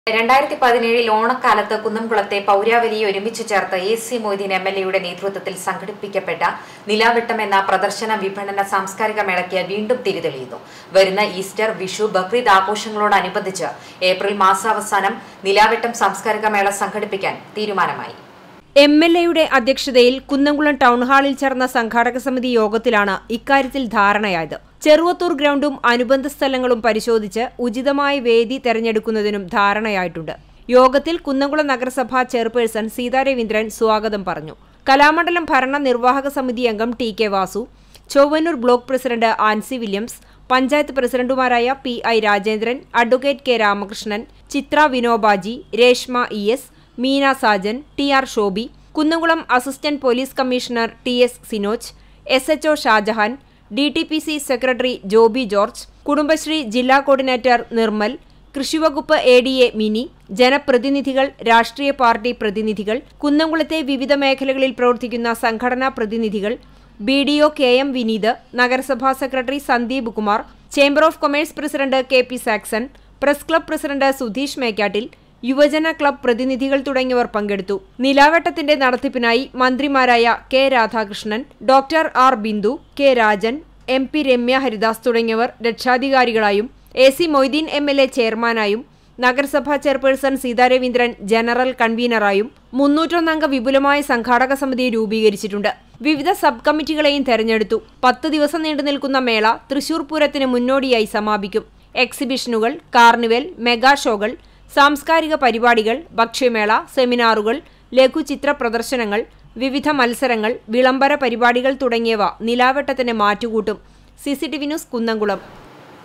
രണ്ടായിരത്തി പതിനേഴിൽ ഓണക്കാലത്ത് കുന്നംകുളത്തെ പൗരാവലിയെ ഒരുമിച്ച് ചേർത്ത് A C Moideen M L എയുടെ നേതൃത്വത്തിൽ സംഘടിപ്പിക്കപ്പെട്ട നിലാവെട്ടം എന്ന പ്രദർശന വിപണന സാംസ്കാരിക മേളയ്ക്ക് വീണ്ടും തിരിതെളിയുന്നു വരുന്ന ഈസ്റ്റർ വിഷു ബക്രീദ് ആഘോഷങ്ങളോടനുബന്ധിച്ച് ഏപ്രിൽ മാസാവസാനം നിലാവെട്ടം സാംസ്കാരിക മേള സംഘടിപ്പിക്കാൻ തീരുമാനമായി എം എൽ എയുടെ അധ്യക്ഷതയിൽ കുന്നംകുളം ടൗൺഹാളിൽ ചേർന്ന സംഘാടക സമിതി യോഗത്തിലാണ് ഇക്കാര്യത്തിൽ ധാരണയായത് ചെറുവത്തൂർ ഗ്രൗണ്ടും അനുബന്ധ സ്ഥലങ്ങളും പരിശോധിച്ച് ഉചിതമായ വേദി തെരഞ്ഞെടുക്കുന്നതിനും ധാരണയായിട്ടുണ്ട് യോഗത്തിൽ കുന്നംകുളം നഗരസഭാ ചെയർപേഴ്സൺ സീതാരവീന്ദ്രൻ സ്വാഗതം പറഞ്ഞു കലാമണ്ഡലം ഭരണ നിർവാഹക സമിതി അംഗം T K Vasu Chowwannur block president Ansi Williams panchayat പ്രസിഡന്റുമാരായ P I Rajendran advocate K Ramakrishnan Chithra Vinobaji Reshma E S Meena Sajan T R Shobi Kunnamkulam assistant police commissioner T S Sinoj S HO Shajahan D T P C secretary Joby George Kudumbashree ജില്ലാ കോർഡിനേറ്റർ നിർമ്മൽ കൃഷിവകുപ്പ് എ ഡി എ മിനി ജനപ്രതിനിധികൾ രാഷ്ട്രീയ party പ്രതിനിധികൾ കുന്നംകുളത്തെ വിവിധ മേഖലകളിൽ പ്രവർത്തിക്കുന്ന സംഘടനാ പ്രതിനിധികൾ B D O K M Vineeth നഗരസഭാ secretary Sandeep Kumar chamber of commerce president K P Saxon press club president Sudheesh Mekkattil യുവജന ക്ലബ് പ്രതിനിധികൾ തുടങ്ങിയവർ പങ്കെടുത്തു നിലാവട്ടത്തിന്റെ നടത്തിപ്പിനായി മന്ത്രിമാരായ K Radhakrishnan doctor R Bindu K Rajan M P Ramya Haridas തുടങ്ങിയവർ രക്ഷാധികാരികളായും A C Moideen M L A ചെയർമാനായും നഗരസഭാ ചെയർപേഴ്സൺ സീതാരവീന്ദ്രൻ ജനറൽ കൺവീനറായും മുന്നൂറ്റൊന്നംഗ വിപുലമായ സംഘാടക സമിതി രൂപീകരിച്ചിട്ടുണ്ട് വിവിധ സബ് കമ്മിറ്റികളെയും തെരഞ്ഞെടുത്തു പത്ത് ദിവസം നീണ്ടു നിൽക്കുന്ന മേള തൃശൂർ പൂരത്തിന് മുന്നോടിയായി സമാപിക്കും എക്സിബിഷനുകൾ കാർണിവൽ മെഗാ ഷോകൾ സാംസ്കാരിക പരിപാടികൾ ഭക്ഷ്യമേള സെമിനാറുകൾ ലഘുചിത്ര പ്രദർശനങ്ങൾ വിവിധ മത്സരങ്ങൾ വിളംബര പരിപാടികൾ തുടങ്ങിയവ നിലാവട്ടത്തിന് മാറ്റുകൂട്ടും സിസിടിവി ന്യൂസ് കുന്നംകുളം